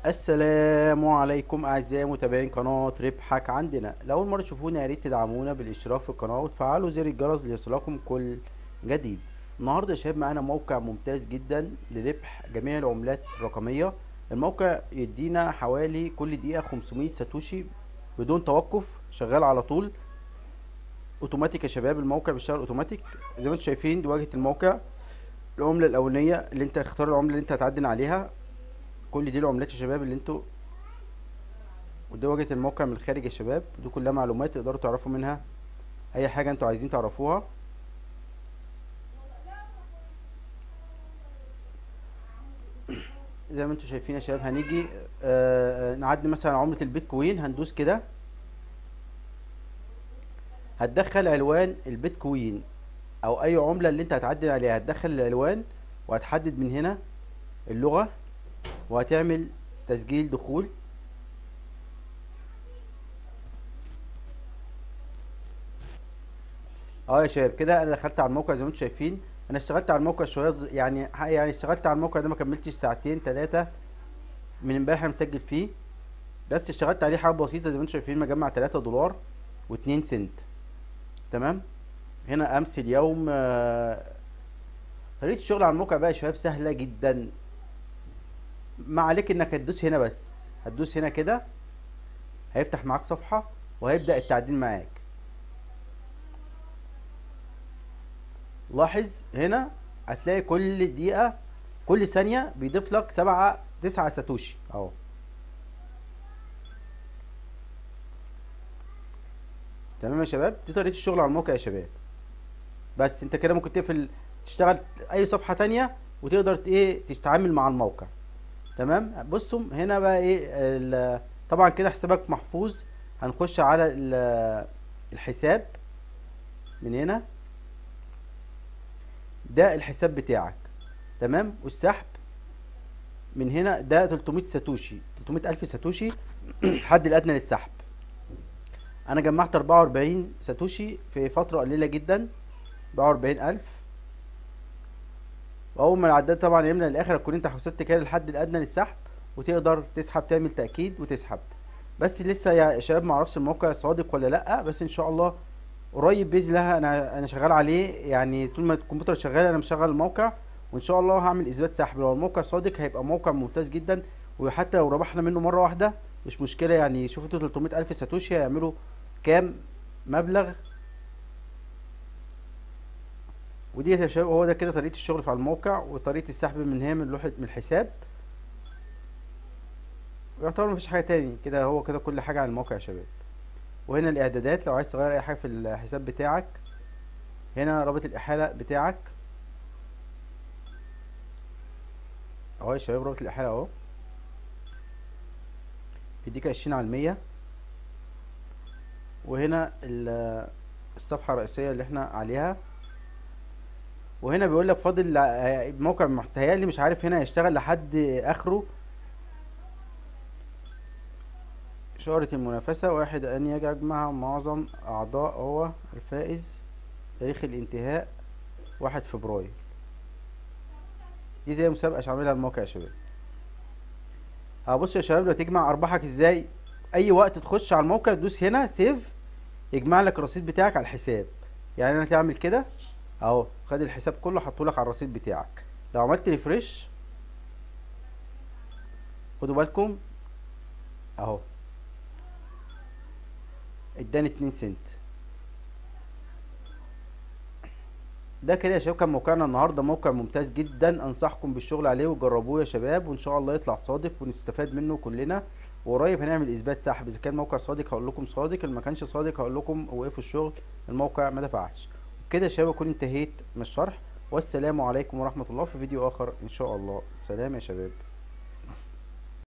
السلام عليكم اعزائي متابعين قناه ربحك عندنا لو مره تشوفونا يا ريت تدعمونا بالاشتراك في القناه وتفعلوا زر الجرس ليصلكم كل جديد النهارده يا شباب معانا موقع ممتاز جدا لربح جميع العملات الرقميه الموقع يدينا حوالي كل دقيقه 500 ساتوشي بدون توقف شغال على طول اوتوماتيك يا شباب الموقع بيشتغل اوتوماتيك زي ما انتم شايفين دي واجهه الموقع العمله الاولانيه اللي انت اختار العمله اللي انت هتعدل عليها كل دي العملات يا شباب اللي انتوا ودي واجهة الموقع من الخارج يا شباب دي كلها معلومات تقدروا تعرفوا منها اي حاجة انتوا عايزين تعرفوها زي ما انتوا شايفين يا شباب هنيجي آه نعدي مثلا عملة البيتكوين هندوس كده هتدخل عنوان البيتكوين او اي عملة اللي انت هتعدل عليها هتدخل العنوان وهتحدد من هنا اللغة وهتعمل تسجيل دخول اه يا شباب كده انا دخلت على الموقع زي ما انتم شايفين انا اشتغلت على الموقع شويه ز- يعني يعني اشتغلت على الموقع ده ما كملتش ساعتين ثلاثه من امبارح انا مسجل فيه بس اشتغلت عليه حاجه بسيطه زي ما انتم شايفين مجمع 3 دولار و2 سنت تمام هنا امس اليوم آه، طريقه الشغل على الموقع بقى يا شباب سهله جدا ما عليك انك هتدوس هنا بس هتدوس هنا كده هيفتح معاك صفحة وهيبدأ التعديل معاك لاحظ هنا هتلاقي كل دقيقة كل ثانية بيضيف لك سبعة تسعة ساتوشي اهو تمام يا شباب دي طريقة الشغل على الموقع يا شباب بس انت كده ممكن تقفل تشتغل اي صفحة تانية وتقدر ت- ايه تتعامل مع الموقع تمام بصوا هنا بقى ايه ال- طبعا كده حسابك محفوظ هنخش على ال- الحساب من هنا ده الحساب بتاعك تمام والسحب من هنا ده 300 ساتوشي 300 الف ساتوشي الحد الادنى للسحب انا جمعت 44 ساتوشي في فترة قليلة جدا 44 الف واول ما العداد طبعا يملى للاخر هتكون انت حسبت كده الحد الادنى للسحب وتقدر تسحب تعمل تاكيد وتسحب بس لسه يا شباب معرفش الموقع صادق ولا لا بس ان شاء الله قريب باذن الله انا انا شغال عليه يعني طول ما الكمبيوتر شغال انا مشغل الموقع وان شاء الله هعمل اثبات سحب لو الموقع صادق هيبقى موقع ممتاز جدا وحتى لو ربحنا منه مره واحده مش مشكله يعني شوفوا انتوا 300 الف ساتوشي هيعملوا كام مبلغ ودي يا شباب هو ده كده طريقه الشغل في على الموقع وطريقه السحب من هنا من لوحه من الحساب يعتبر مفيش حاجه تاني كده هو كده كل حاجه على الموقع يا شباب وهنا الاعدادات لو عايز تغير اي حاجه في الحساب بتاعك هنا رابط الاحاله بتاعك اهو يا شباب رابط الاحاله اهو يديك عشرين على المية وهنا ال- الصفحه الرئيسيه اللي احنا عليها وهنا بيقول لك فاضل ع- موقع متهيألي مش عارف هنا هيشتغل لحد اخره شهرة المنافسة واحد أن يجمع معظم أعضاء هو الفائز تاريخ الانتهاء واحد فبراير دي زي مسابقة مش عاملها الموقع يا شباب هبص يا شباب لو تجمع أرباحك ازاي أي وقت تخش على الموقع تدوس هنا سيف يجمع لك الرصيد بتاعك على الحساب يعني أنا تعمل كده أهو خد الحساب كله حطولك على الرصيد بتاعك لو عملت ريفرش خدوا بالكم أهو اداني اتنين سنت ده كده يا شباب كان موقعنا النهارده موقع ممتاز جدا انصحكم بالشغل عليه وجربوه يا شباب وان شاء الله يطلع صادق ونستفاد منه كلنا وقريب هنعمل اثبات سحب اذا كان موقع صادق هقول لكم صادق اللي ما كانش صادق هقول لكم وقفوا الشغل الموقع ما دفعش كده يا شباب اكون انتهيت من الشرح والسلام عليكم ورحمة الله في فيديو اخر ان شاء الله سلام يا شباب